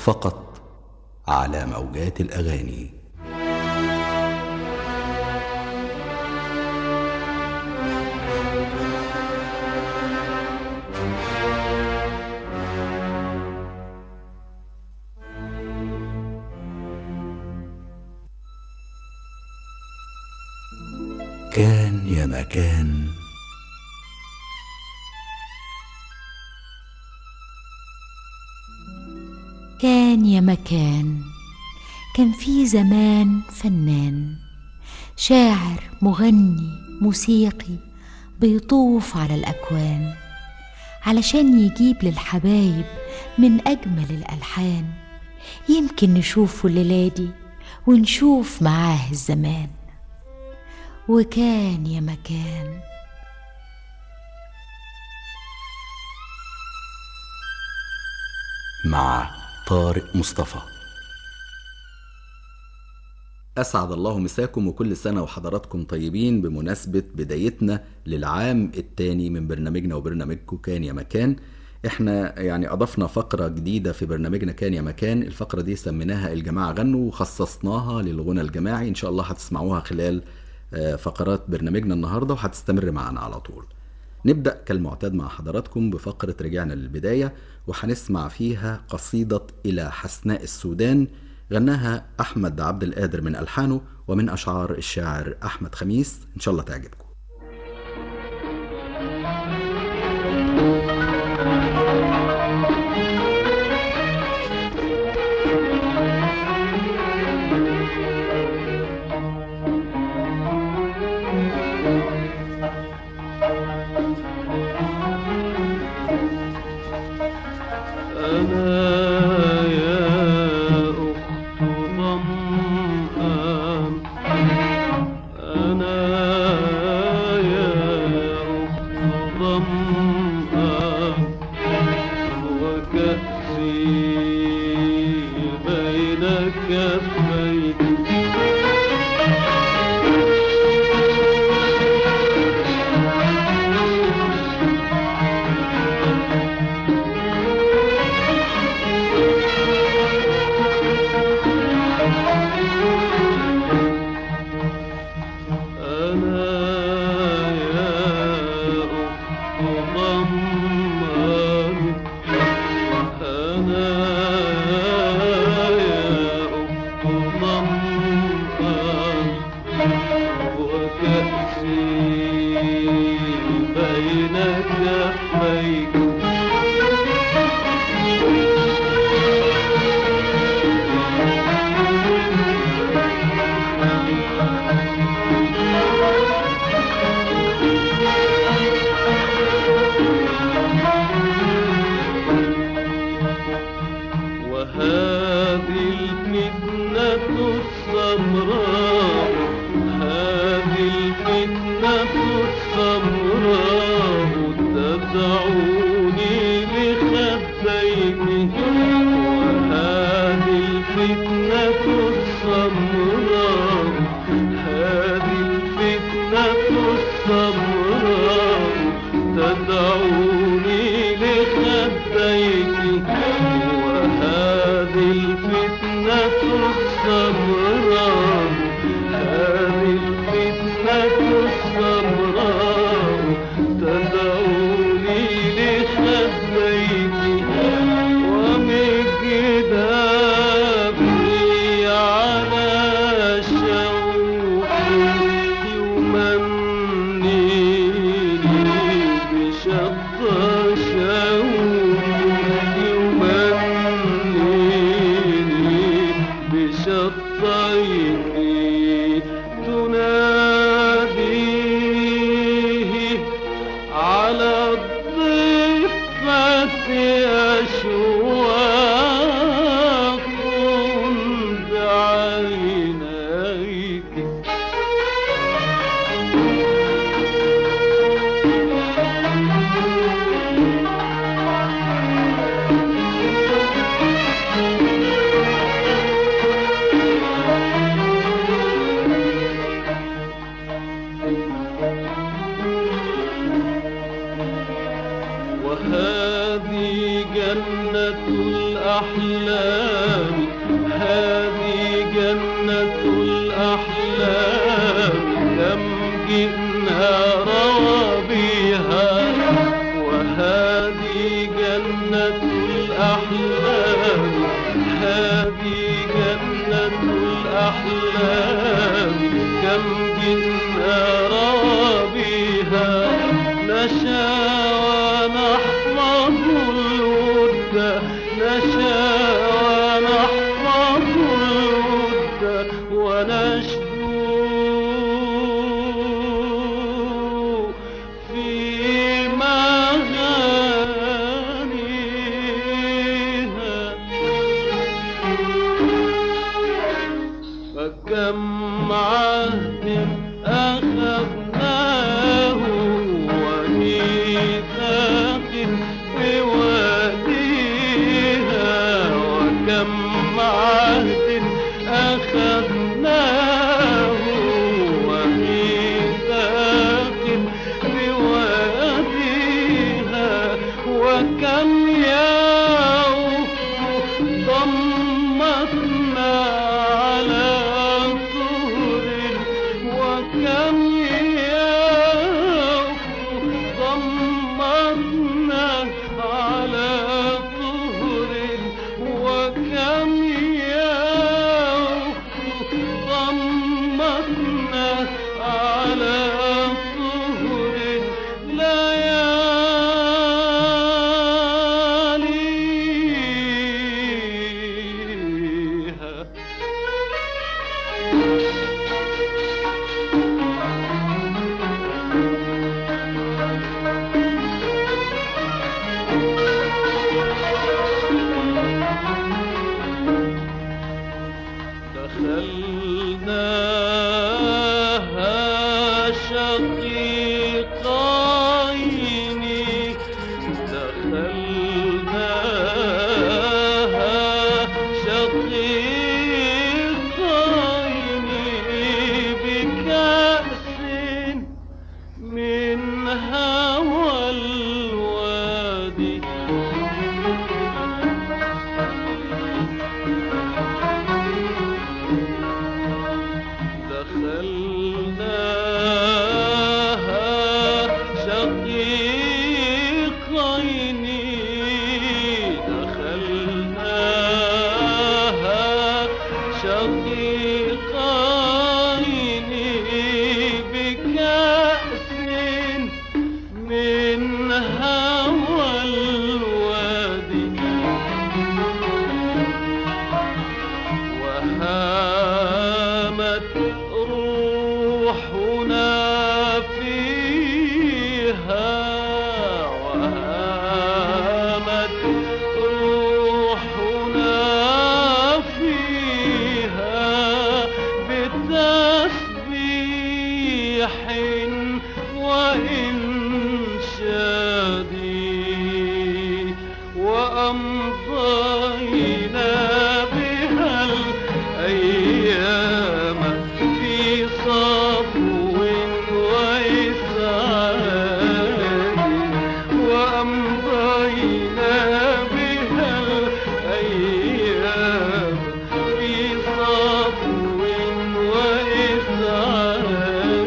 فقط على موجات الاغاني كان يا مكان كان يا مكان كان في زمان فنان شاعر مغني موسيقي بيطوف على الأكوان علشان يجيب للحبايب من أجمل الألحان يمكن نشوفه الليلة دي ونشوف معاه الزمان وكان يا مكان مع طارق مصطفى أسعد الله مساكم وكل سنة وحضراتكم طيبين بمناسبة بدايتنا للعام الثاني من برنامجنا وبرنامجكم كان يا مكان احنا يعني اضفنا فقرة جديدة في برنامجنا كان يا مكان الفقرة دي سميناها الجماعة غنوا وخصصناها للغنى الجماعي ان شاء الله هتسمعوها خلال آه، فقرات برنامجنا النهاردة وهتستمر معنا على طول نبدأ كالمعتاد مع حضراتكم بفقرة رجعنا للبداية وهنسمع فيها قصيدة إلى حسناء السودان غناها أحمد عبد القادر من ألحانه ومن أشعار الشاعر أحمد خميس إن شاء الله تعجبكم أنا يا أخت ظمآن أنا يا أخت ظمآن وكأسي بين كفيك أنا يا أخت ضمان أنا يا أخت ضمان وكأسي بين كفيك الأحلام هذه جنة الأحلام كم جئنا روابيها وهذه جنة الأحلام هذه جنة الأحلام كم جئنا روابيها نشا ونحفظ الود نشا ونحفظ الود ونشدو في مغانيها فكم عهد أخذناه وميثاق بواديها وكم عهد أخذناه وميثاق بواديها وكم يوم ضمتنا على طهر وكم يوم ضمتنا على طهر وكم يوم ضمتنا على طهر لياليها دخلناها شقيقين دخلناها شقيقين بكأس من هوى الوادي دخلناها شقيقين دخلناها شقيقين بكأس من هوى الوادي وهامت روحنا فيها وهامت روحنا فيها بتسبيح وإنشاد وأمضينا بها الأيام في صفو وإسعاد وأمضينا بها الأيام في صفو وإسعاد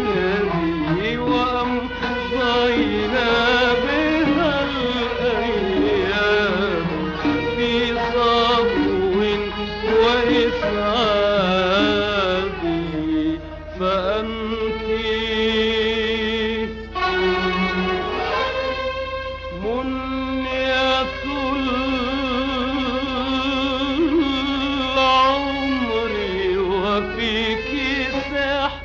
وأمضينا بها الأيام في صفو وإسعاد فأنت منية العمر وفيك سحر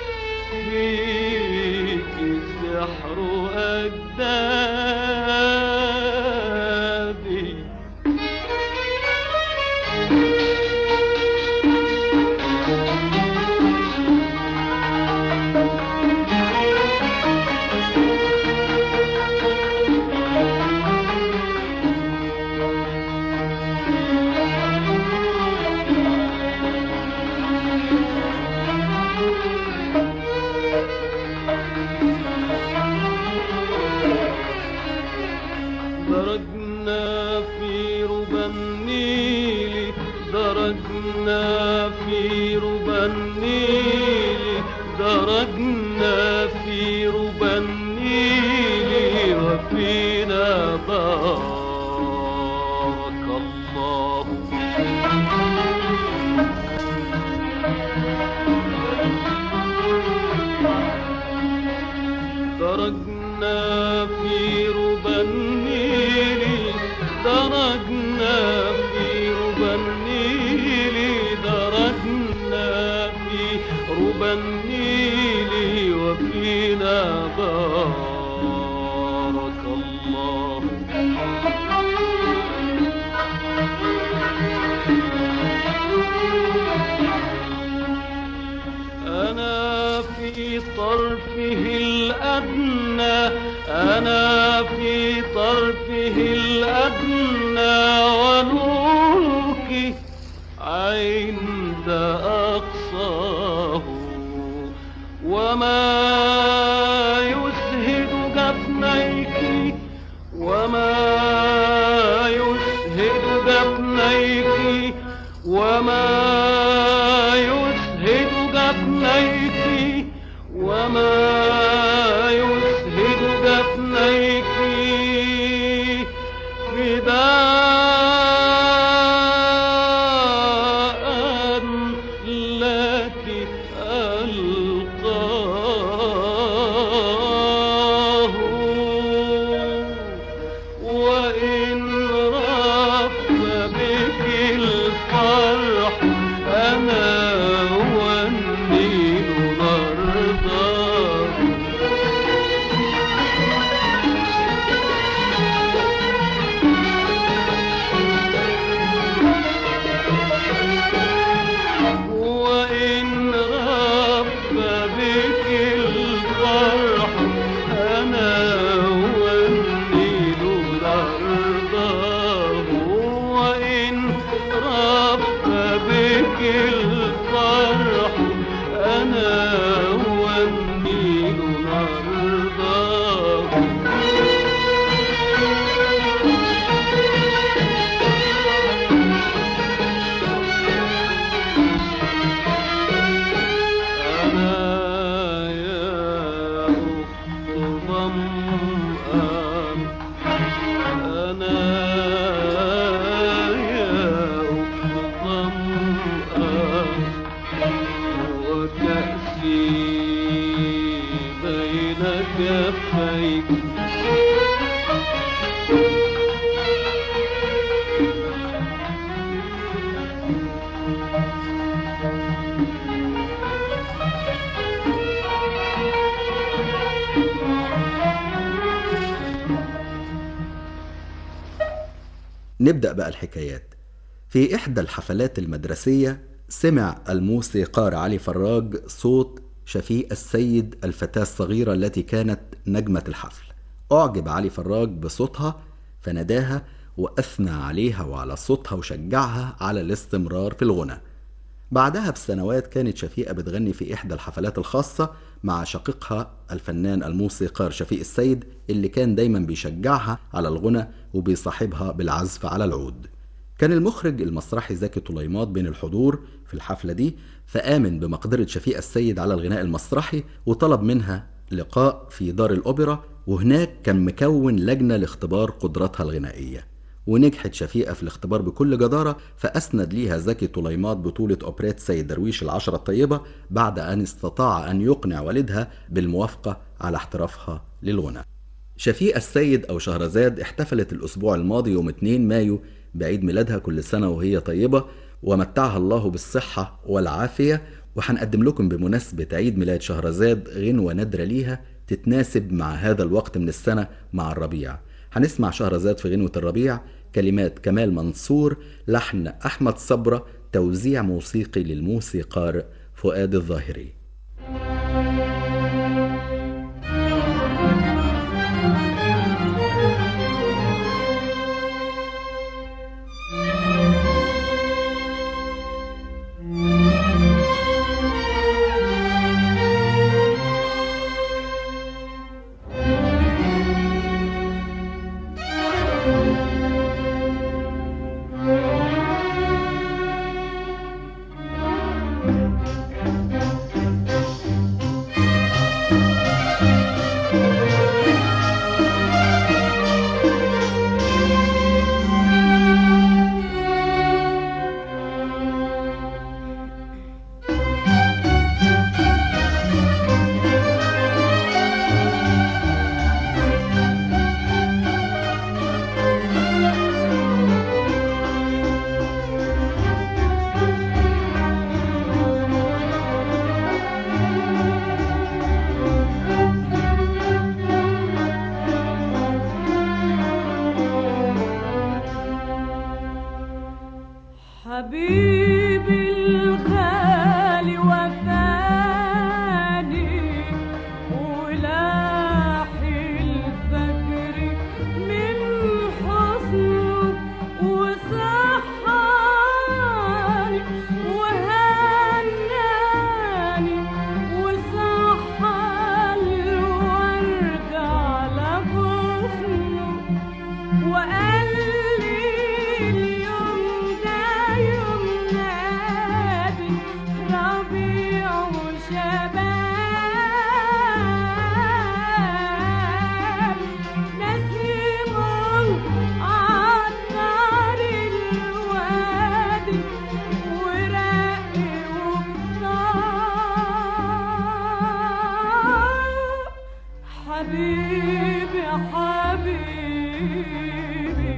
فيك سحر أجدادي درجنا في ربى النيل درجنا في ربى النيل وفينا بارك الله درجنا في ربى النيل درجنا في ربى النيل درجنا في ربى النيل وفينا بارك الله أنا في طرفه الأدنى أنا في طرفه الأدنى ونورك عند أقصاه وما يسهد جفنيك وما يسهد جفنيك وما يسهد جفنيك وما يسهد جفنيك فداء لك ألقاه وإن رف بك الفرح أنا والنيل نرضاه وإن رب بك الفرح أنا والنيل نرضاه وإن رب بك الفرح أنا والنيل نرضاه أنا يا أخت ظمآن أنا يا أخت ظمآن وكأسي بين كفيك نبدأ بقى الحكايات في إحدى الحفلات المدرسية سمع الموسيقار علي فراج صوت شفيق السيد الفتاة الصغيرة التي كانت نجمة الحفل أعجب علي فراج بصوتها فناداها وأثنى عليها وعلى صوتها وشجعها على الاستمرار في الغنى بعدها بسنوات كانت شفيقة بتغني في إحدى الحفلات الخاصة مع شقيقها الفنان الموسيقار شفيق السيد اللي كان دايما بيشجعها على الغنى وبيصاحبها بالعزف على العود كان المخرج المسرحي زكي طليمات بين الحضور في الحفلة دي فآمن بمقدرة شفيق السيد على الغناء المسرحي وطلب منها لقاء في دار الأوبرا وهناك كان مكون لجنة لاختبار قدراتها الغنائية ونجحت شفيقة في الاختبار بكل جدارة فأسند ليها زكي طليمات بطولة أوبريت سيد درويش العشرة الطيبة بعد أن استطاع أن يقنع والدها بالموافقة على احترافها للغنى شفيقة السيد أو شهرزاد احتفلت الأسبوع الماضي يوم 2 مايو بعيد ميلادها كل سنة وهي طيبة ومتعها الله بالصحة والعافية وهنقدم لكم بمناسبة عيد ميلاد شهرزاد غنوة نادرة ليها تتناسب مع هذا الوقت من السنة مع الربيع هنسمع شهرزاد في غنوة الربيع كلمات كمال منصور لحن أحمد صبرة توزيع موسيقي للموسيقار فؤاد الظاهري حبيبي الغالي وفاني ولاحي الفجر من حسنه وصحاني وهناني وصحى الورد على غصنه وقال لي اليوم ده يوم نادي ربيع وشباب نسيم عطر الوادي ورقي وطار حبيبي حبيبي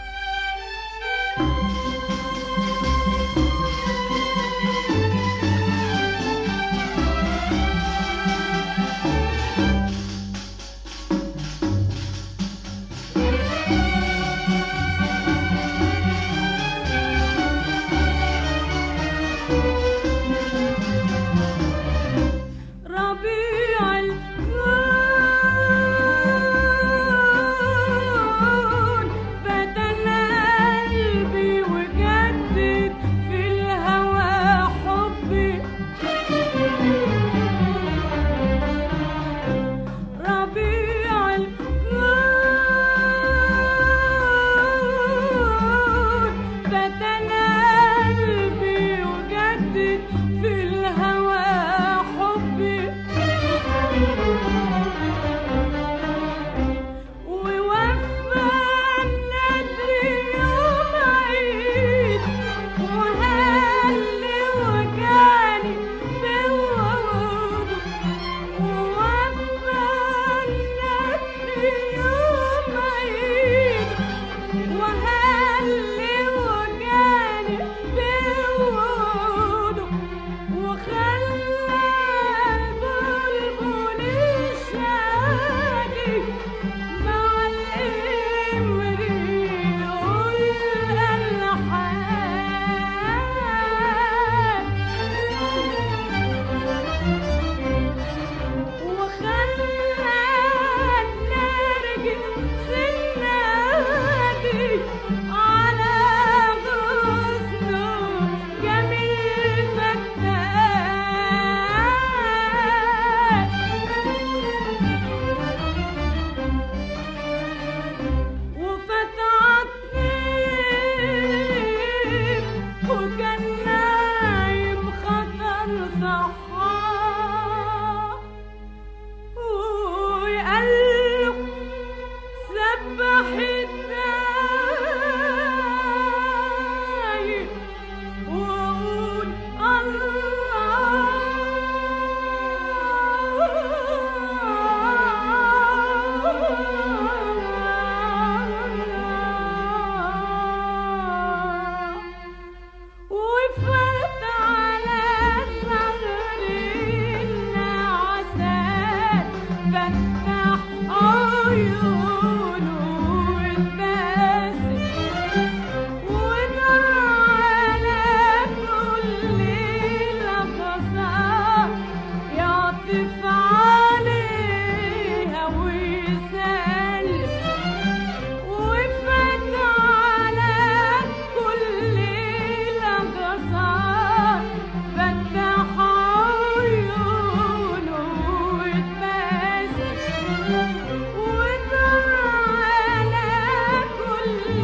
ربيع الكون فتن قلبي وجدد في الهوى حبي ربيع الكون فتن قلبي وجدد في الهوى حبي ووفى النذر يوم عيد وهل وجاني بوعوده ووفى النذر يوم عيد وهل وجاني بوعوده وخلى البلبل الشاقي مع الإمر يقول الألحان وخلى النرجس النادي على غصنه جميل فتان وفتعتني وكان نايم خطر صحاه ويقلب سبح الدايق وقول الله وفات على صدر النعسات فتح عيونه واتبسم ودار على كل لحظات يعطف عليها ويسلم وفات على كل لحظات فتح عيونه واتبسم ودار على كل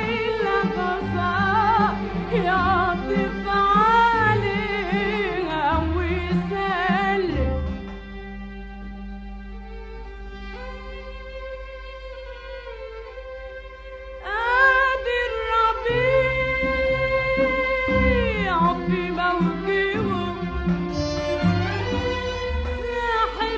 لحظات يعطف عليها ويسلم ادي الربيع في موكبه ساحر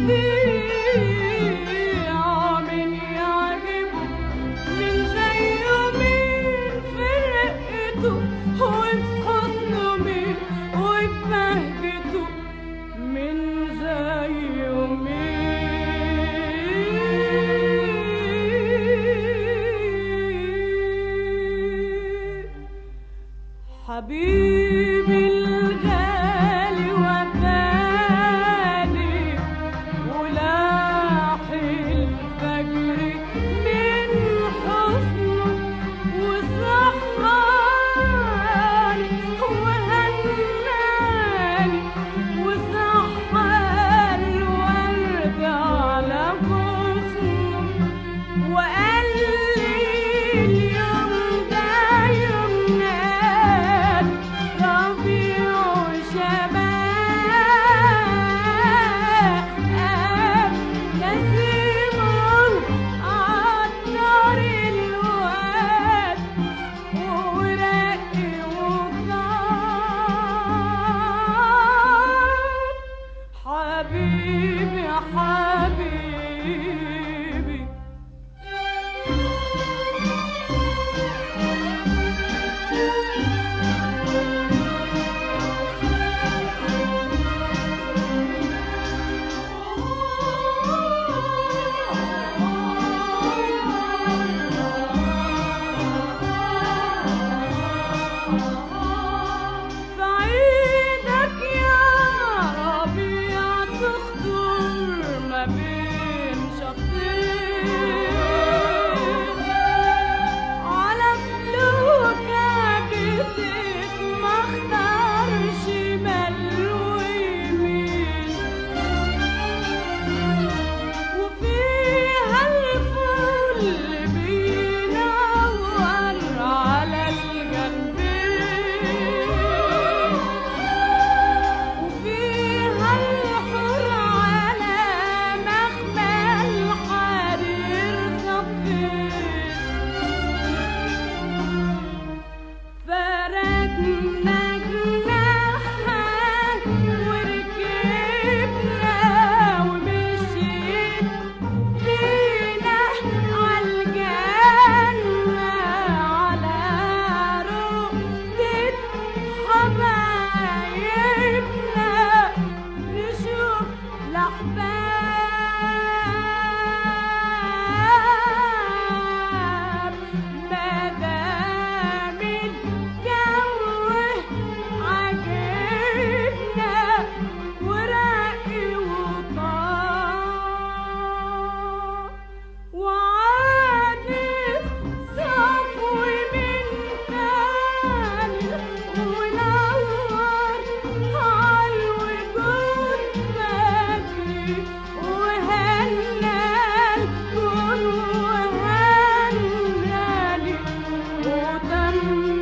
بديع من يعجبه من زيه مين في رقته وفي حسنه مين وفي بهجته من زيه مين حبيبي الغالي وفاني ولاح الفجر من حسنه وصحاني وهناني وصحى الورد على غصنه وقال لي اليوم ده يومنا ربيع شباب نسيمه عطر الواد ورقي وطار حبيبي حبيبي بعيدك يا ربيع تخطر ما بين شطين على فلوكك جديد ما اختار شمال ويمين وفيها الفل بينور على الجنبين وفيها الحر على مخمل حرير صفين فرقنا جناحها وركبنا ومشيت بينا عالجنة على رقدة حبايبنا نشوف الأحباب مدام الجو عجبنا ورقي وطار وعادت صفوي من تاني ونور عالوجود بدري وهنا الكون وهنالي وتم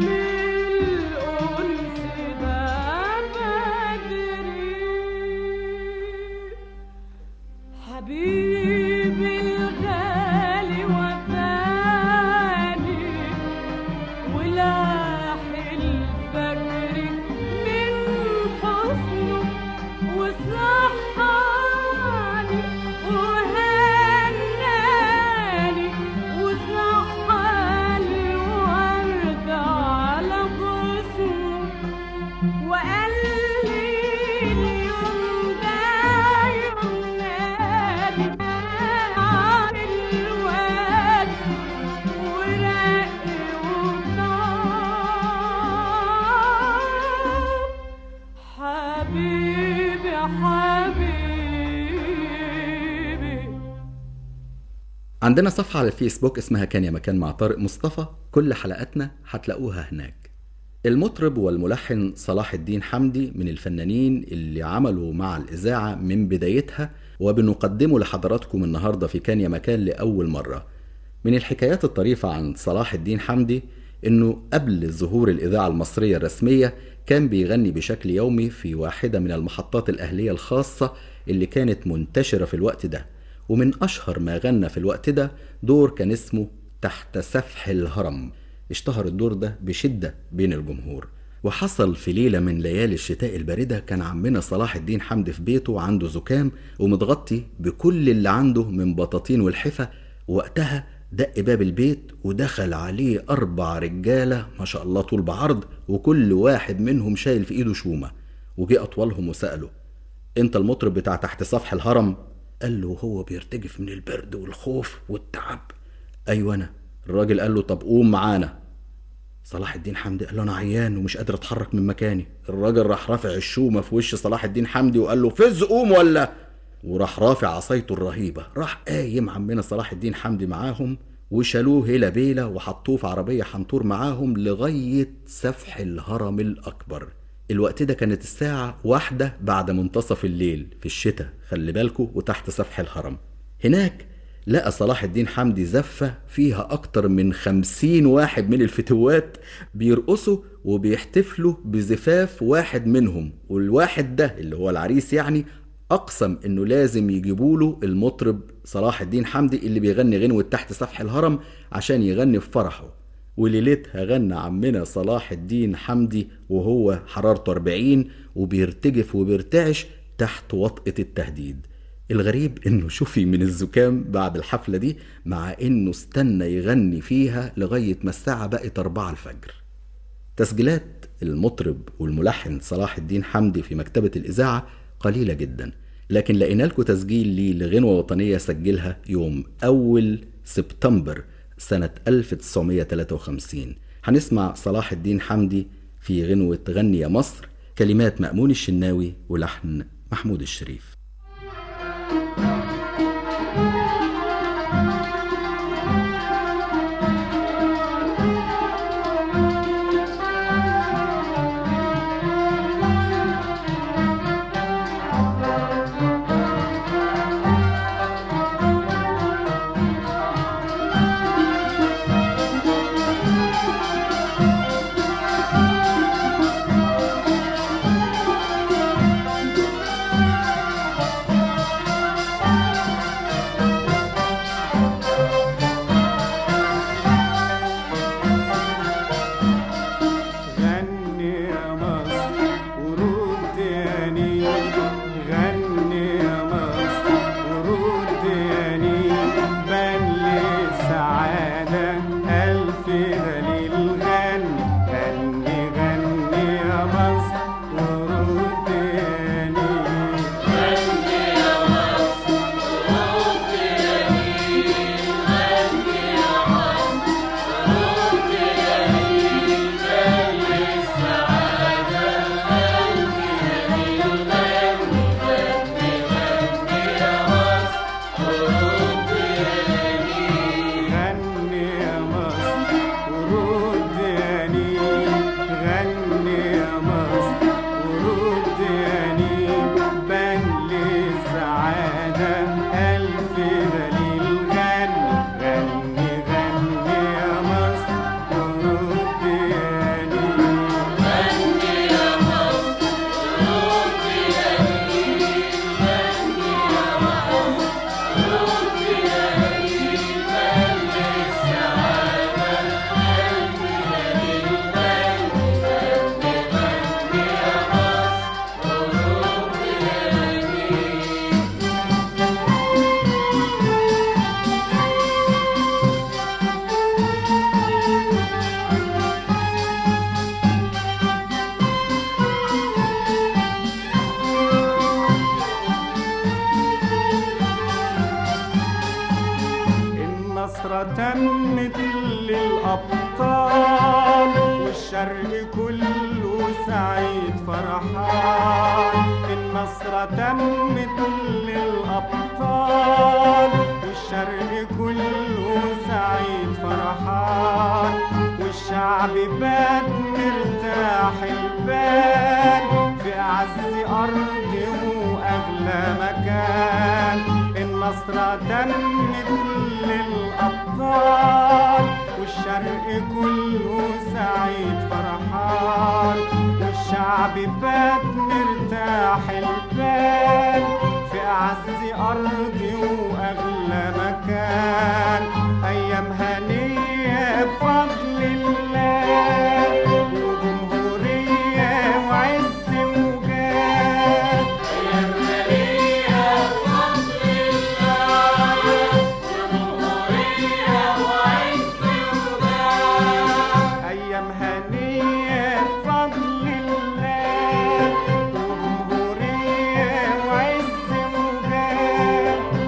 الأنس ده بدري حبيبي الغالي وفاني ولاح الفجر من حسنه وصحاني وهناني وصحى الورد على غصنه وقال لي اليوم ده يومنا الواد ورقي وطار حبيبي حبيبي عندنا صفحة على الفيسبوك اسمها كان يا مكان مع طارق مصطفى كل حلقاتنا هتلاقوها هناك المطرب والملحن صلاح الدين حمدي من الفنانين اللي عملوا مع الإذاعة من بدايتها وبنقدمه لحضراتكم النهاردة في كان يا مكان لأول مرة من الحكايات الطريفة عن صلاح الدين حمدي إنه قبل ظهور الإذاعة المصرية الرسمية كان بيغني بشكل يومي في واحدة من المحطات الأهلية الخاصة اللي كانت منتشرة في الوقت ده ومن أشهر ما غنى في الوقت ده دور كان اسمه تحت سفح الهرم اشتهر الدور ده بشدة بين الجمهور وحصل في ليلة من ليالي الشتاء الباردة كان عمنا صلاح الدين حمدي في بيته عنده زكام ومتغطي بكل اللي عنده من بطاطين والحفة وقتها دق باب البيت ودخل عليه أربع رجالة ما شاء الله طول بعرض وكل واحد منهم شايل في إيده شومة وجه أطولهم وسأله أنت المطرب بتاع تحت سفح الهرم قال له هو بيرتجف من البرد والخوف والتعب أيوة أنا الراجل قال له طب قوم معانا صلاح الدين حمدي قال له انا عيان ومش قادر اتحرك من مكاني الراجل راح رافع الشومه في وش صلاح الدين حمدي وقال له فز قوم ولا وراح رافع عصايته الرهيبه راح قايم عمنا صلاح الدين حمدي معاهم وشالوه هيلا بيلا وحطوه في عربيه حنطور معاهم لغايه سفح الهرم الاكبر الوقت ده كانت الساعة واحدة بعد منتصف الليل في الشتاء خلي بالكوا وتحت سفح الهرم هناك لقى صلاح الدين حمدي زفة فيها أكتر من خمسين واحد من الفتوات بيرقصوا وبيحتفلوا بزفاف واحد منهم والواحد ده اللي هو العريس يعني أقسم إنه لازم يجيبوا له المطرب صلاح الدين حمدي اللي بيغني غنوة تحت سفح الهرم عشان يغني في فرحه وليلتها غنى عمنا صلاح الدين حمدي وهو حرارته 40 وبيرتجف وبيرتعش تحت وطأة التهديد الغريب انه شفي من الزكام بعد الحفلة دي مع انه استنى يغني فيها لغاية ما الساعة بقت 4 الفجر تسجيلات المطرب والملحن صلاح الدين حمدي في مكتبة الإذاعة قليلة جدا لكن لقينا لكم تسجيل ليه لغنوة وطنية سجلها يوم أول سبتمبر سنة 1953 هنسمع صلاح الدين حمدي في غنوة غني يا مصر كلمات مأمون الشناوي ولحن محمود الشريف غني يا مصر ورد يا نيل غني يا مصر ورد يا نيل بان لي السعادة ألف دليل غني غني غني يا مصر ورد يا نيل غني يا مصر ورد يا نيل غني يا مصر ورد يا نيل بان لي السعادة ألف دليل غني غني غني يا مصر ورد يا نيل النصرة تمت للأبطال والشرق كله سعيد فرحان النصرة تمت للأبطال والشرق كله سعيد فرحان والشعب بات مرتاح البال في أعز أرض وأغلى مكان النصرة تمت للأبطال والشرق كله سعيد فرحان والشعب بات مرتاح البال في أعز أرض وأغلى مكان أيام هنية بفضل الله وجمهورية وعز وجاه أيام هنية بفضل الله وجمهورية وعز وجاه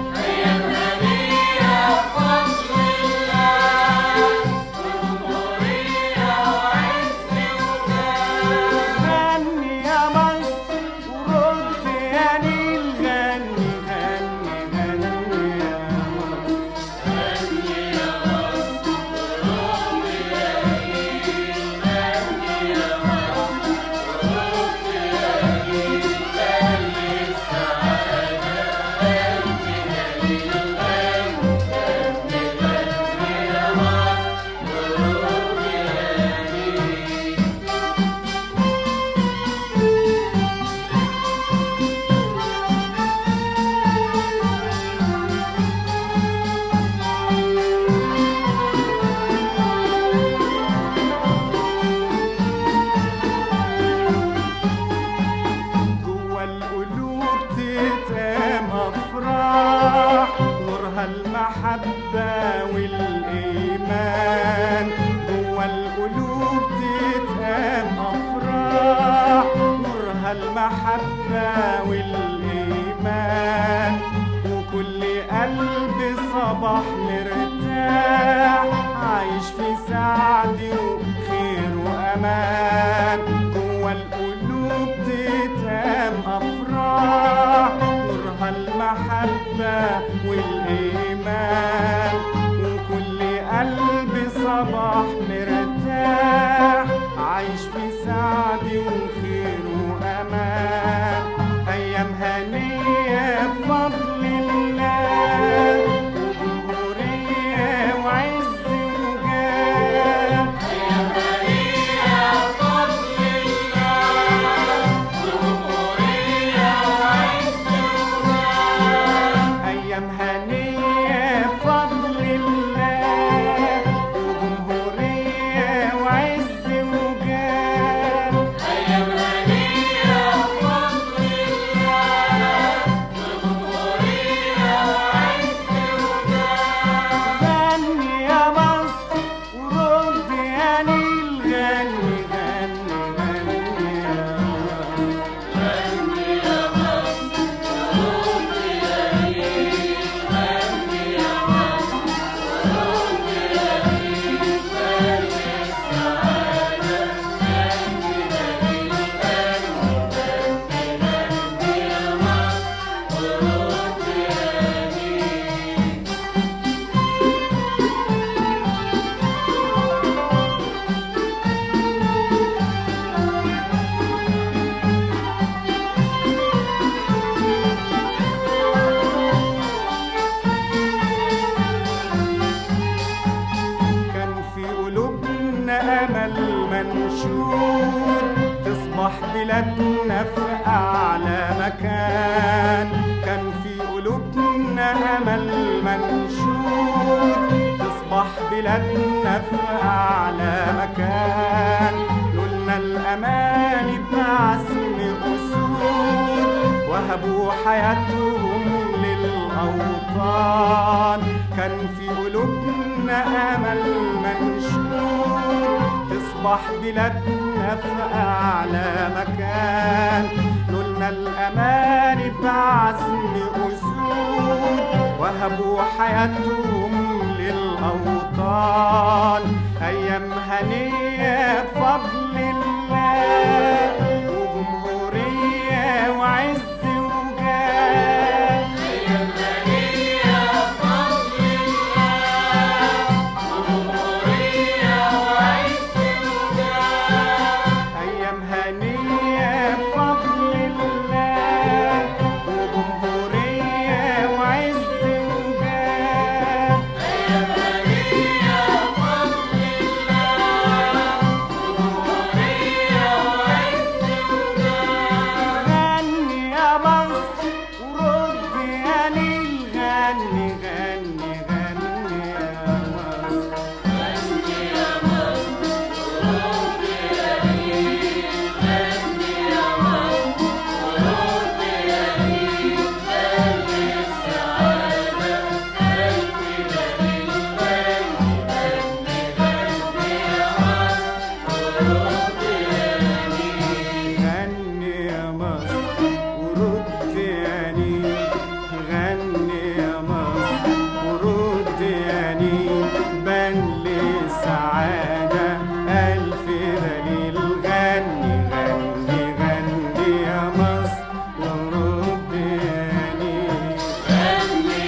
المحبة والإيمان جوا القلوب تتقام أفراح نورها المحبة والإيمان وكل قلب صباح مرتاح عايش في سعد وخير وأمان جوا القلوب تتقام أفراح نورها المحبة والإيمان وكل قلب صباح مرتاح عايش في سعد وخير وأمان أيام هنية بفضل الله وجمهورية وعز وجاه أيام هنية بفضل الله وجمهورية وعز وجاه غني يا مصر ورد يا نيل غني غني غني يا مصر كان في قلوبنا أمل منشود تصبح بلادنا في أعلى مكان كان في قلوبنا أمل منشود تصبح بلادنا في أعلى مكان لولنا الأمان بعزم أسود وهبوا حياتهم للأوطان كان في قلوبنا أمل منشود تصبح بلادنا في أعلى مكان لولنا الأمان بعزم أسود وهبوا حياتهم للأوطان أيام هنية بفضل الله وجمهورية وعز وجاه أيام هنية بفضل الله وجمهورية وعز وجاه غني يا مصر ورد يا نيل غني غني غني يا مصر غني يا مصر ورد يا نيل غني يا مصر ورد يا نيل بان لي سعادة ألف دليل غني غني غني يا مصر ورد يا نيل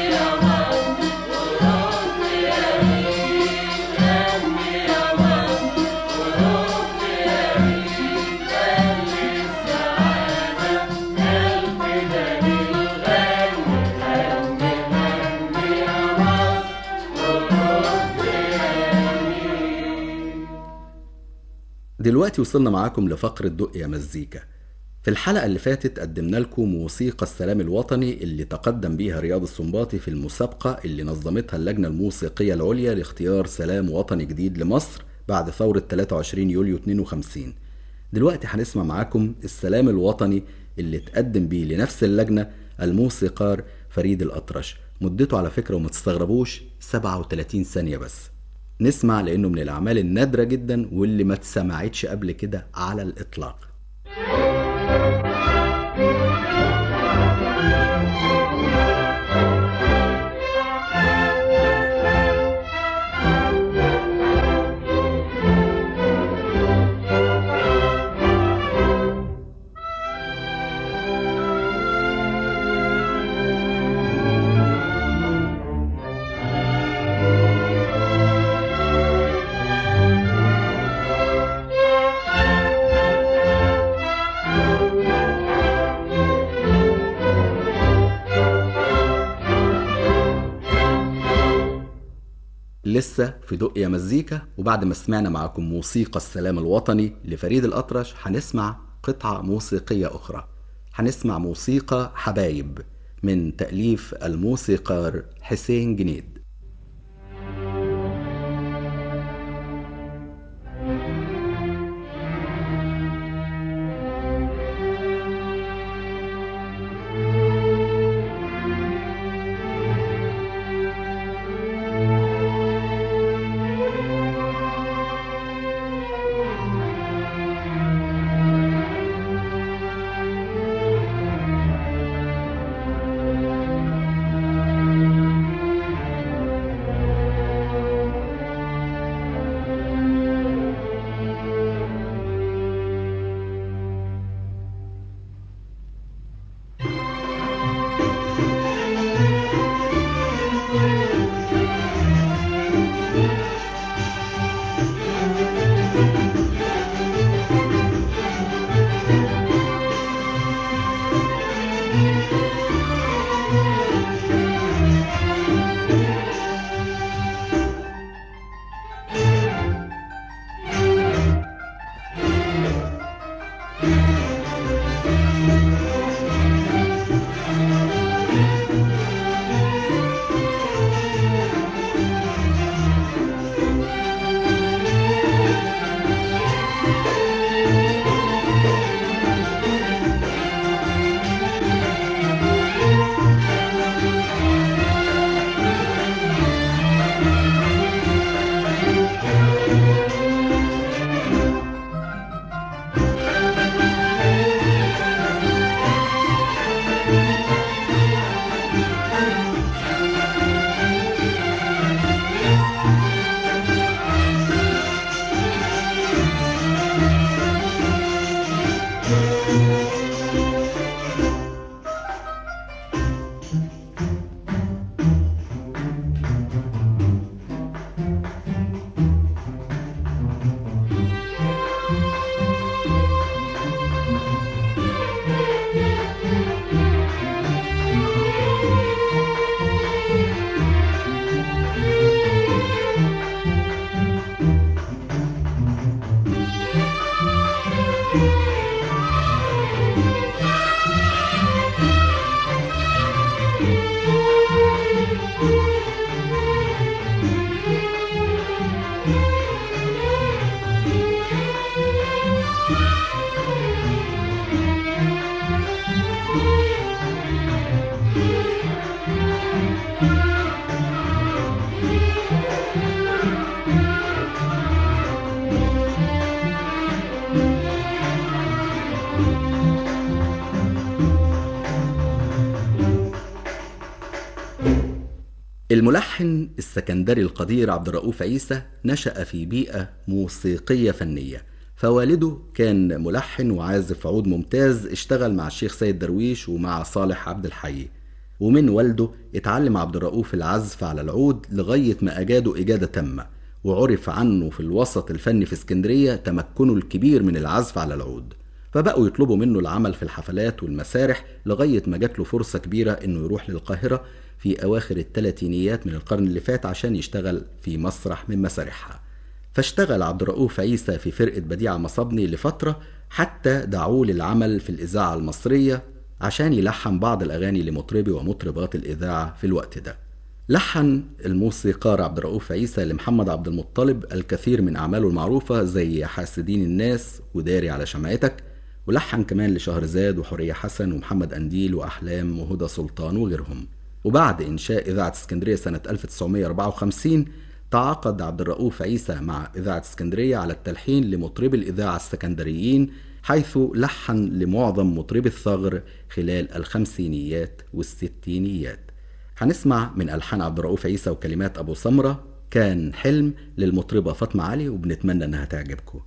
دلوقتي وصلنا معاكم لفقرة دق يا مزيكا في الحلقة اللي فاتت قدمنا لكم موسيقى السلام الوطني اللي تقدم بيها رياض السنباطي في المسابقة اللي نظمتها اللجنة الموسيقية العليا لاختيار سلام وطني جديد لمصر بعد ثورة 23 يوليو 52 دلوقتي هنسمع معاكم السلام الوطني اللي تقدم بيه لنفس اللجنة الموسيقار فريد الأطرش مدته على فكرة وما تستغربوش 37 ثانية بس نسمع لأنه من الأعمال النادرة جدا واللي ما اتسمعتش قبل كده على الإطلاق لسه في دق يا مزيكا وبعد ما سمعنا معاكم موسيقى السلام الوطني لفريد الأطرش هنسمع قطعة موسيقية أخرى هنسمع موسيقى حبايب من تأليف الموسيقار حسين جنيد الملحن السكندري القدير عبد الرؤوف عيسى نشأ في بيئة موسيقية فنية فوالده كان ملحن وعازف عود ممتاز اشتغل مع الشيخ سيد درويش ومع صالح عبد الحي ومن والده اتعلم عبد الرؤوف العزف على العود لغاية ما أجاده إجادة تامة وعرف عنه في الوسط الفني في اسكندرية تمكنه الكبير من العزف على العود فبقوا يطلبوا منه العمل في الحفلات والمسارح لغاية ما جات له فرصة كبيرة إنه يروح للقاهرة في أواخر الثلاثينيات من القرن اللي فات عشان يشتغل في مسرح من مسارحها فاشتغل عبد الرؤوف عيسى في فرقة بديعة مصابني لفترة حتى دعوه للعمل في الإذاعة المصرية عشان يلحن بعض الأغاني لمطربي ومطربات الإذاعة في الوقت ده لحن الموسيقار عبد الرؤوف عيسى لمحمد عبد المطلب الكثير من أعماله المعروفة زي حاسدين الناس وداري على شمعتك ولحن كمان لشهرزاد وحورية حسن ومحمد أنديل وأحلام وهدى سلطان وغيرهم وبعد إنشاء إذاعة اسكندرية سنة 1954 تعاقد عبد الرؤوف عيسى مع إذاعة اسكندرية على التلحين لمطربي الإذاعة السكندريين حيث لحن لمعظم مطربي الثغر خلال الخمسينيات والستينيات هنسمع من ألحان عبد الرؤوف عيسى وكلمات أبو سمرة كان حلم للمطربة فاطمة علي وبنتمنى إنها تعجبكم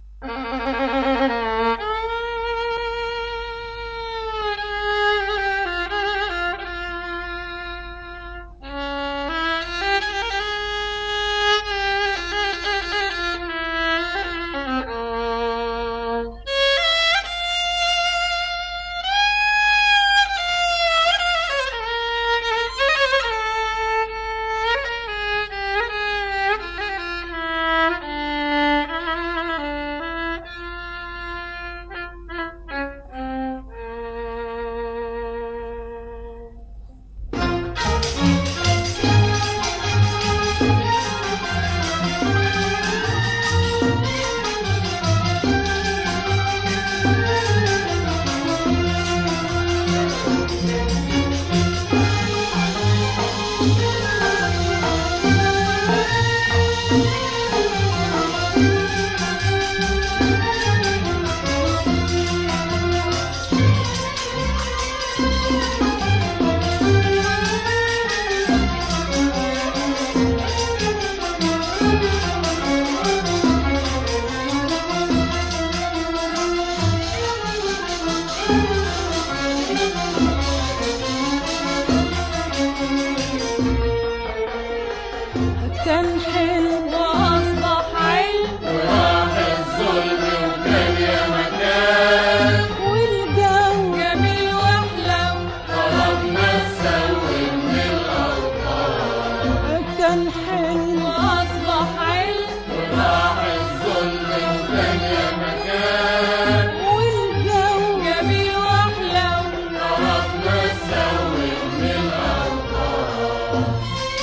كان حلم واصبح علم وراح الظلم وكان يا مكان والجو جميل واحلى طلبنا السوي من الأوطان كان حلم واصبح علم وراح الظلم وكان يا مكان والجو جميل واحلى طلبنا السوي من الأوطان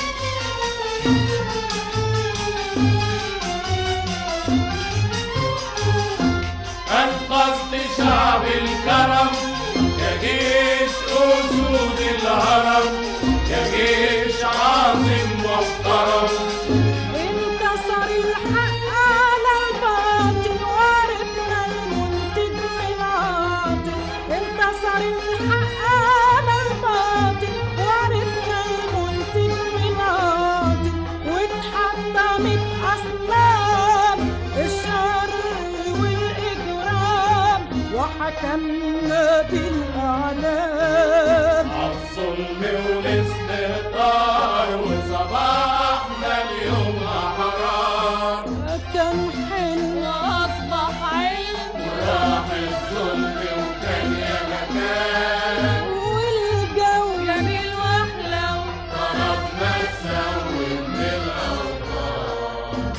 القصد شعب الكرم يا جيش أسود الهرم يا جيش عظيم محترم انتصر الحق على الباطل وعرفنا المنتج من عاطل انتصر الحق على الباطل وعرفنا المنتج من عاطل واتحطمت أصنام الشر والإجرام وحكمنا بالأعلام عالظلم والاستهتار وصباحنا اليوم أحرار كان حلم وأصبح علم وراح الظلم وكان يا مكان والجو جميل واحلى طلبنا السوي من الأوطان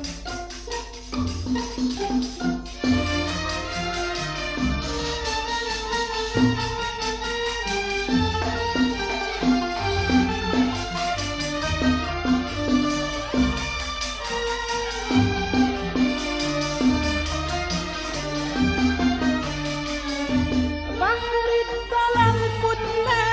بحر الضلال فتنا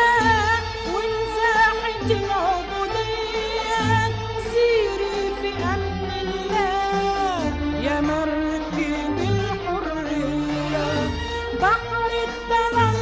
وانزاحت العبودية سيري في أمن الله يا مركب الحرية بحر الضلال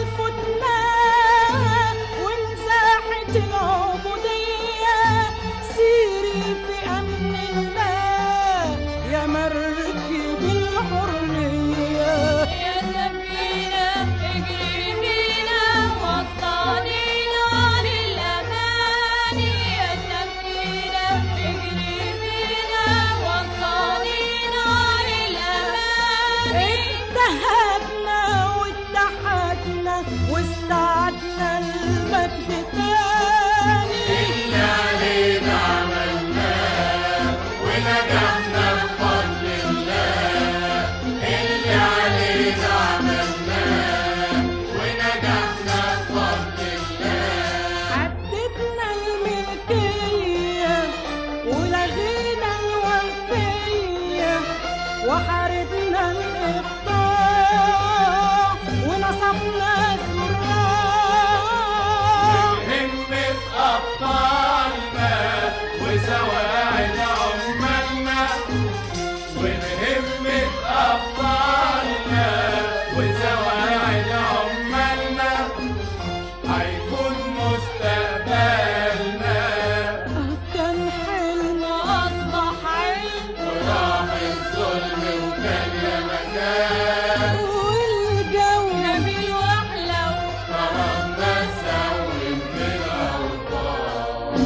وسواعد عمالنا هيكون مستقبلنا كان حلم أصبح علم وراح الظلم وكان يا مكان والجو جميل وأحلى ضربنا سوي في الأوطان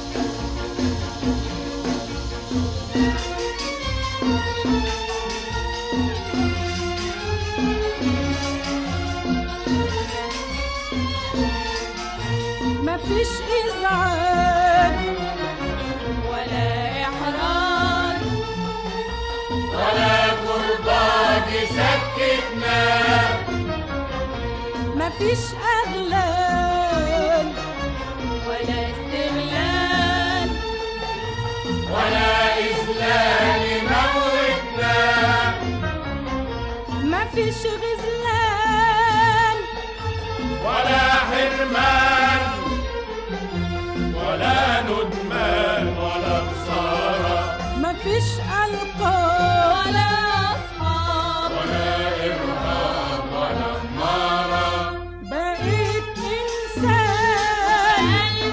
مفيش إزعاج ولا إحراج ولا كرباج سكتنا مفيش أغلال ولا استغلال ولا إذلال موتنا مفيش غزلان ولا حرمان ولا ندمان ولا خسارة مفيش ألقاب ولا أصحاب ولا إرهاب ولا خمارة بقيت إنسان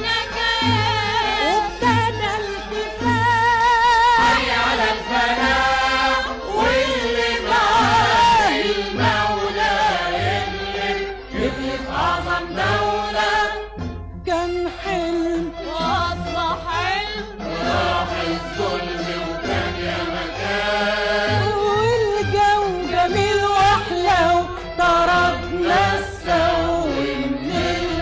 وابتدى الكفاح حي على الفلاح واللي معاه المولى يغلب يغلب أعظم دولة كان حلم وأصبح علم راح الظلم وكان يا مكان والجو جميل وأحلى وضربنا السوي من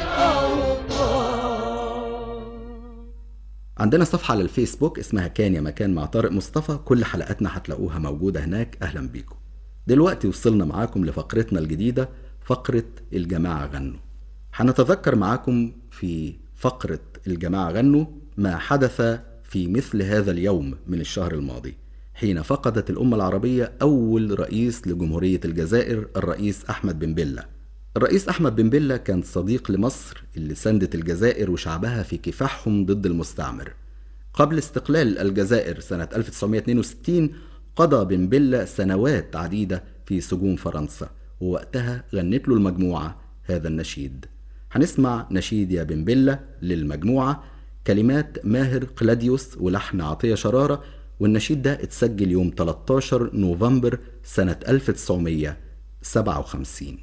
الأوطان عندنا صفحة على الفيسبوك اسمها كان يا مكان مع طارق مصطفى كل حلقاتنا هتلاقوها موجودة هناك أهلا بيكم دلوقتي وصلنا معاكم لفقرتنا الجديدة فقرة الجماعة غنوا هنتذكر معاكم في فقرة الجماعة غنوا ما حدث في مثل هذا اليوم من الشهر الماضي حين فقدت الأمة العربية أول رئيس لجمهورية الجزائر الرئيس أحمد بن بلة الرئيس أحمد بن بلة كان صديق لمصر اللي ساندت الجزائر وشعبها في كفاحهم ضد المستعمر قبل استقلال الجزائر سنة 1962 قضى بن بلة سنوات عديدة في سجون فرنسا ووقتها غنت له المجموعة هذا النشيد هنسمع نشيد يا بن بلة للمجموعة كلمات ماهر قلاديوس ولحن عطية شرارة والنشيد ده اتسجل يوم 13 نوفمبر سنة 1957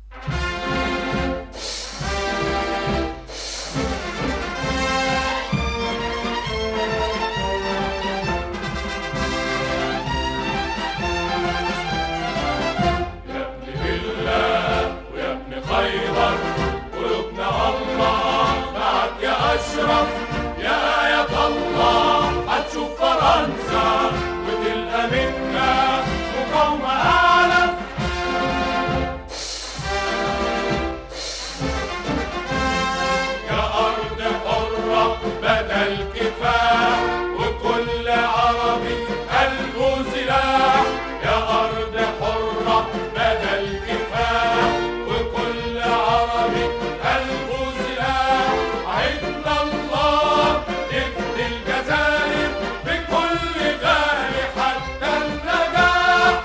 يا ابن بالله ويا ابن خيبر قلوبنا الله معك يا أشرف يا آية الله هتشوف فرنسا وتلقى منا مقاومة أعلى يا أرض حرة بدل كفاح وكل عربي قلبه سلاح يا أرض حرة بدل كفاح وكل عربي قلبه سلاح عدنا الله نفدي الجزائر بكل غالي حتى النجاح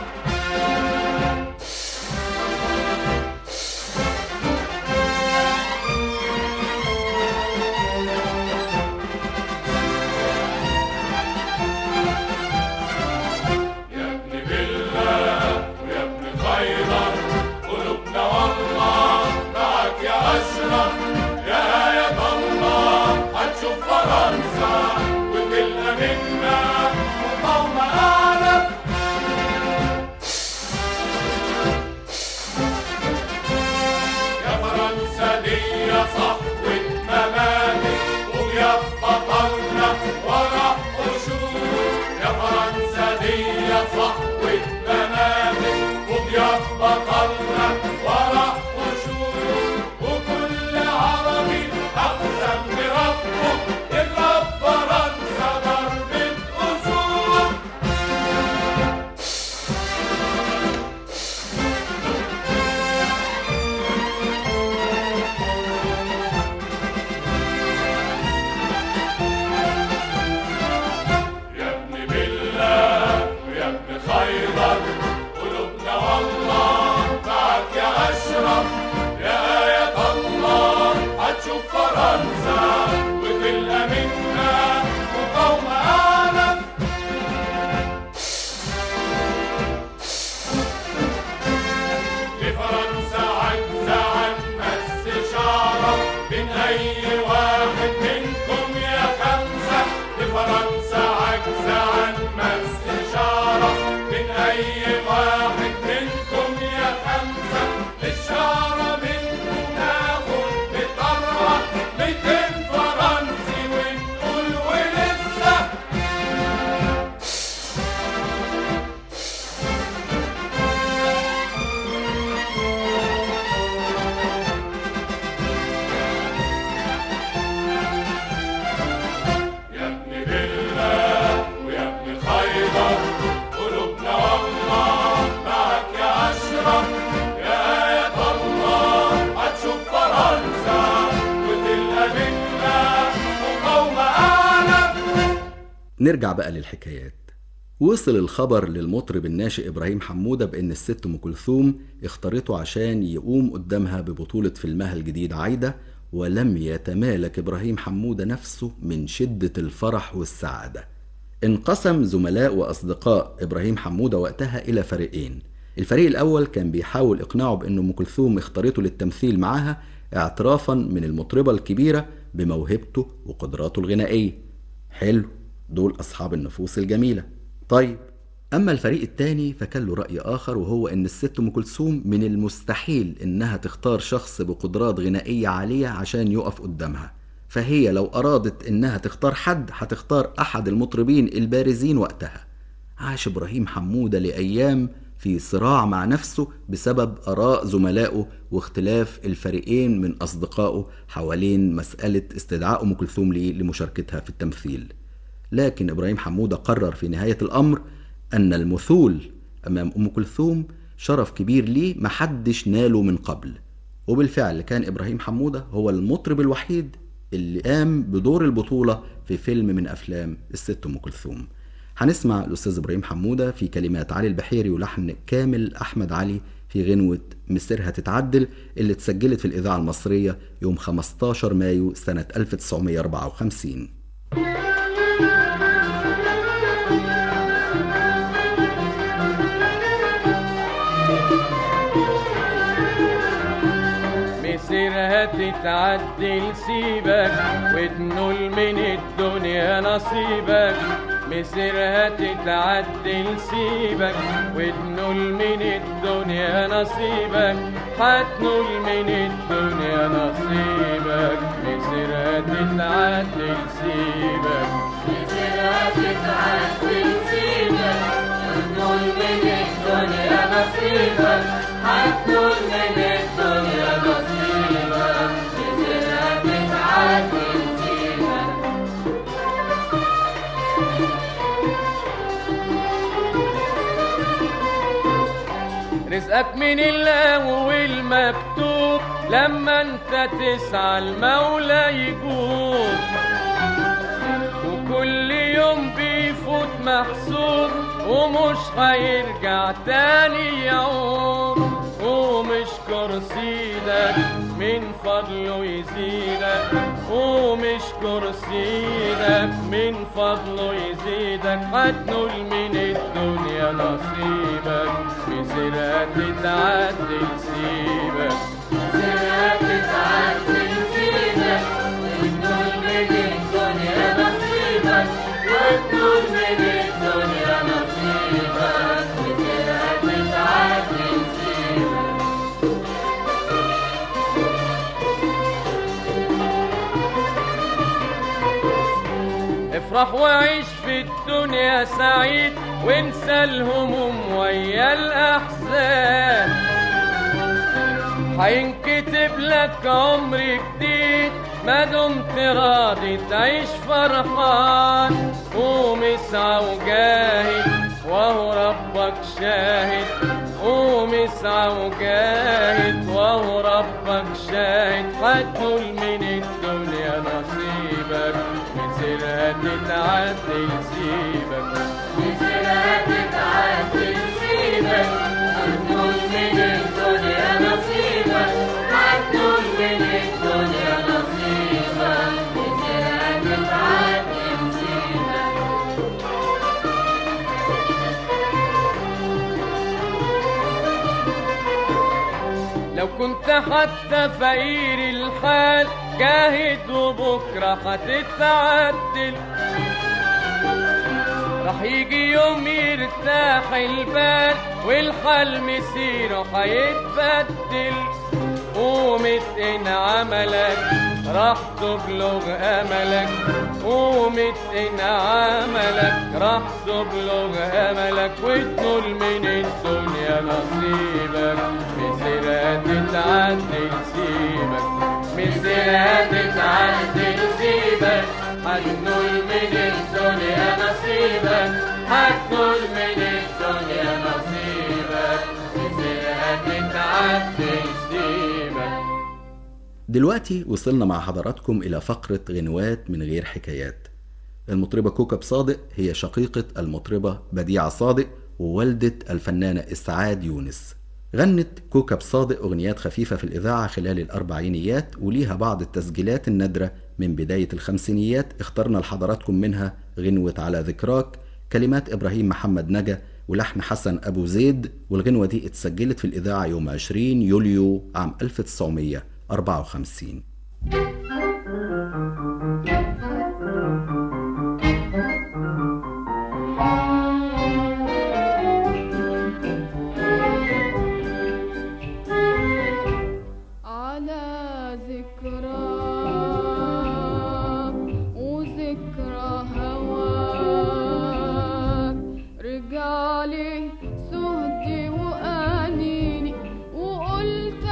يا ابن بالله ويا ابن خيبر قلوبنا والله معك يا أشرف يا آية الله هتشوف فرنسا وتلقى منا مقاومة أعلى يا فرنسا دي صحوة مماتك ويا بطلنا ورا قشور يا فرنسا دي صحوة مماتك ويا بطلنا ورا قشور وكل عربي أقسم بربه اضرب فرنسا ضربة أسود يا ابن بالله ويا ابن خيبر قلوبنا والله لفرنسا عجزة عن مس شعرة من أي واحد منكم يا خمسة لفرنسا عجزة عن مس شعرة من أي واحد منكم يا خمسة الشعرة منكم ناخد بطرة ميتين فرنسي ونقول ولسه يا ابن بالله ويا ابن خيبر قلوبنا والله معك يا أشرف يا آية الله هتشوف فرنسا وتلقى منا مقاومة أعلى نرجع بقى للحكايات وصل الخبر للمطرب الناشئ ابراهيم حموده بان الست ام كلثوم اختارته عشان يقوم قدامها ببطوله فيلمها الجديد عايده ولم يتمالك ابراهيم حموده نفسه من شده الفرح والسعاده انقسم زملاء واصدقاء ابراهيم حموده وقتها الى فريقين الفريق الاول كان بيحاول اقناعه بان ام كلثوم اختارته للتمثيل معاها اعترافا من المطربه الكبيره بموهبته وقدراته الغنائيه حلو دول أصحاب النفوس الجميلة طيب أما الفريق التاني فكان له رأي آخر وهو إن الست أم كلثوم من المستحيل إنها تختار شخص بقدرات غنائية عالية عشان يقف قدامها فهي لو أرادت إنها تختار حد هتختار أحد المطربين البارزين وقتها عاش إبراهيم حمودة لأيام في صراع مع نفسه بسبب آراء زملائه واختلاف الفريقين من أصدقائه حوالين مسألة استدعاء أم كلثوم ليه لمشاركتها في التمثيل لكن إبراهيم حمودة قرر في نهاية الأمر أن المثول أمام أم كلثوم شرف كبير ليه محدش ناله من قبل وبالفعل كان إبراهيم حمودة هو المطرب الوحيد اللي قام بدور البطولة في فيلم من أفلام الست أم كلثوم هنسمع الأستاذ إبراهيم حمودة في كلمات علي البحيري ولحن كامل أحمد علي في غنوة مسيرها تتعدل اللي اتسجلت في الإذاعة المصرية يوم 15 مايو سنة 1954 مسيرها تتعدل سيبك وتنول من الدنيا نصيبك مسيرها تتعدل سيبك وتنول من الدنيا نصيبك هتنول من الدنيا نصيبك مسيرها تتعدل سيبك مسيرها تتعدل سيبك هتنول من الدنيا نصيبك هتنول من الدنيا نصيبك مسيرها تتعدل سيبك رزقك من الله والمكتوب لما انت تسعى المولى يجوب وكل يوم بيفوت محسوب ومش هيرجع تاني يعود قوم اشكر سيدك من فضله يزيدك قوم اشكر سيدك من فضله يزيدك هتنول من الدنيا نصيبك مسيرها تتعدل سيبك مسيرها تتعدل سيبك وتنول من الدنيا نصيبك وتنول من الدنيا نصيبك مسيرها تتعدل سيبك افرح وعيش في الدنيا سعيد وانسى الهموم ويا الاحزان هينكتب لك عمر جديد ما دمت راضي تعيش فرحان قوم اسعى وجاهد وهو ربك شاهد قوم اسعى وجاهد وهو ربك شاهد هتنول من الدنيا نصيبك مسيرها تتعدل سيبك مسيرها تتعدل سيبك هتنول من الدنيا نصيبك هتنول من الدنيا نصيبك مسيرها تتعدل سيبك لو كنت حتى فقير الحال جاهد وبكرة هتتعدل راح يجي يوم يرتاح البال والحال مسيره هيتبدل قومت ان عملك راح تبلغ املك قومت ان عملك راح تبلغ املك وتنول من الدنيا نصيبك مسيرها تتعدل سيبك مسيرها تتعدل سيبك هتنول من الدنيا نصيبك هتنول من الدنيا نصيبك مسيرها تتعدل سيبك دلوقتي وصلنا مع حضراتكم إلى فقرة غنوات من غير حكايات المطربة كوكب صادق هي شقيقة المطربة بديعة صادق ووالدة الفنانة إسعاد يونس غنت كوكب صادق أغنيات خفيفة في الإذاعة خلال الأربعينيات وليها بعض التسجيلات النادرة من بداية الخمسينيات اخترنا لحضراتكم منها غنوة على ذكراك كلمات إبراهيم محمد نجا ولحن حسن أبو زيد والغنوة دي اتسجلت في الإذاعة يوم 20 يوليو عام 1954 على ذكرى وذكرى هواك رجالي سهدي وأنيني وقلت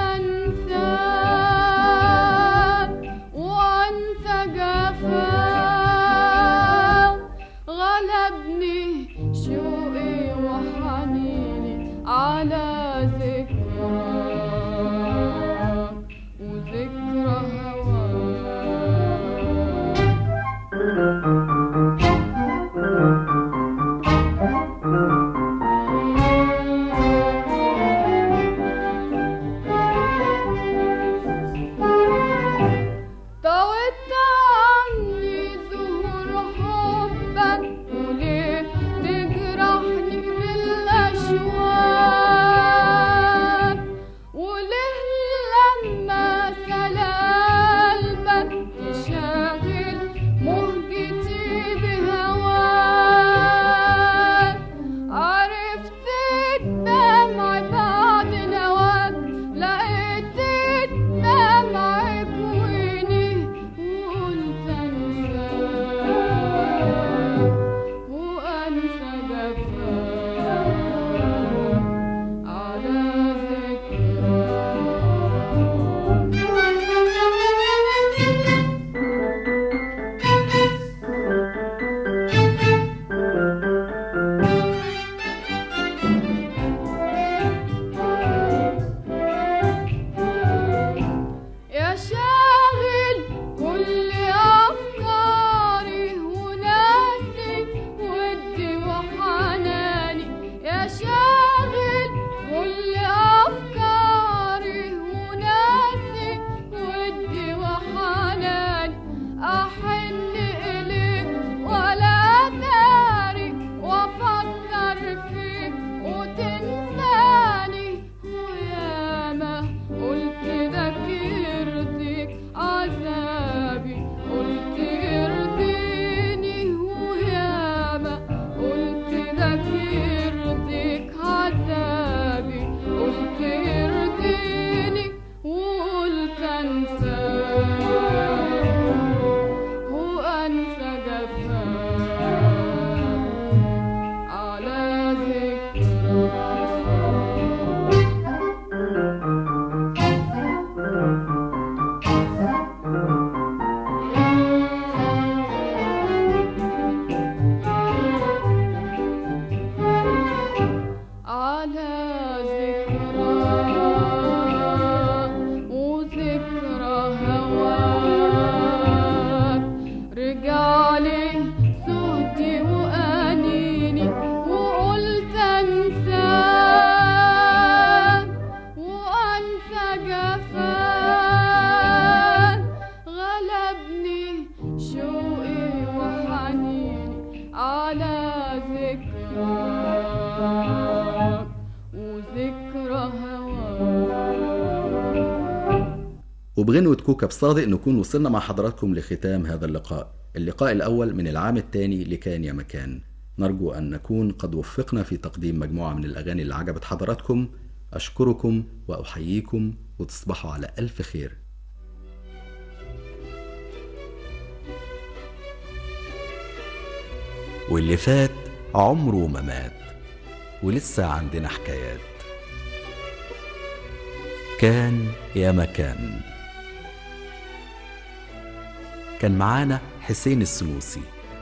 أنساك وأنت جفاك غلبني شوقي وحنيني على ذكراك وذكرى هواك طوت عني زهور حبك وليه تجرحني بالأشواق وليه لما سلالبك تشاغل مهجتي بهواك عرفت الدمع بعد نواك لقيت الدمع كويني وقلت انساك وانسى جفاك على ذكراك يا شاغل كل أفكاري وناسي ودي وحناني يا شاغل كل أفكاري وناسي ودي وحناني أحن إليك ولا داري وأفكر فيك وتنساني وياما قلت لك يرضيك عذابي قلت يرضيني وياما قلت لك يرضيك عذابي قلت يرضيني وقلت انساك وانسى جفاك على ذكراك على ذكراك وذكرى هواك رجالي سهدي وأنيني وقلت أنساك وأنسى جفاك غلبني شوقي وحنيني على ذكراك وذكرى هواك وبغنوة كوكب صادق نكون وصلنا مع حضراتكم لختام هذا اللقاء اللقاء الأول من العام الثاني لكان يا مكان نرجو أن نكون قد وفقنا في تقديم مجموعة من الأغاني اللي عجبت حضراتكم أشكركم وأحييكم وتصبحوا على ألف خير واللي فات عمره ما مات ولسه عندنا حكايات كان يا مكان كان معانا حسين السنوسي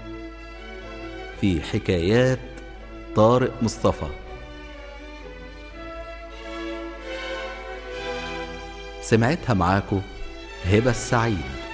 في حكايات طارق مصطفى سمعتها معاكو هبة السعيد